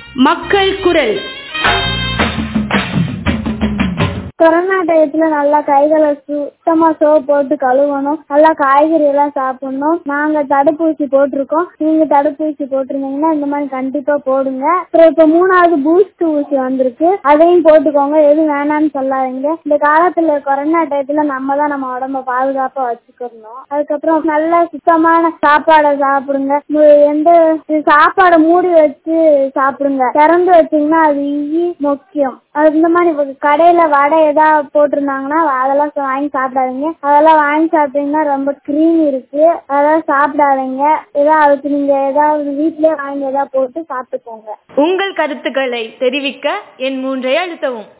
மக்கள் குரல் கொரோனா டயத்துல நல்லா கைகளை சுத்தமா சோப் போட்டு கழுவணும் நல்லா காய்கறி எல்லாம் சாப்பிடணும் நாங்க தடுப்பூசி போட்டிருக்கோம் நீங்க தடுப்பூசி போட்டிருந்தீங்கன்னா இந்த மாதிரி கண்டிப்பா போடுங்க அப்புறம் இப்ப மூணாவது பூஸ்ட் ஊசி வந்திருக்கு அதையும் போட்டுக்கோங்க எதுவும் வேணாம்னு சொல்லாதீங்க இந்த காலத்துல கொரோனா டயத்துல நம்ம தான் நம்ம உடம்ப பாதுகாப்பா வச்சுக்கணும் அதுக்கப்புறம் நல்ல சுத்தமான சாப்பாடை சாப்பிடுங்க மு- எந்த சாப்பாடை மூடி வச்சு சாப்பிடுங்க திறந்து வச்சீங்கன்னா அது ஈ முக்கியம் அது இந்த மாதிரி இப்ப கடையில வடை ஏதாவது போட்டிருந்தாங்கன்னா அதெல்லாம் சா- வாங்கி சாப்பிடாதீங்க அதெல்லாம் வாங்கி சாப்பிட்டீங்கன்னா ரொம்ப கிரீம் இருக்கு அதெல்லாம் சாப்பிடாதீங்க ஏதாவது அதுக்கு நீங்க ஏதாவது வீட்லயே வாங்கி ஏதாவது போட்டு சாப்பிட்டுக்கோங்க உங்கள் கருத்துக்களை தெரிவிக்க என் மூன்றை அழுத்தவும்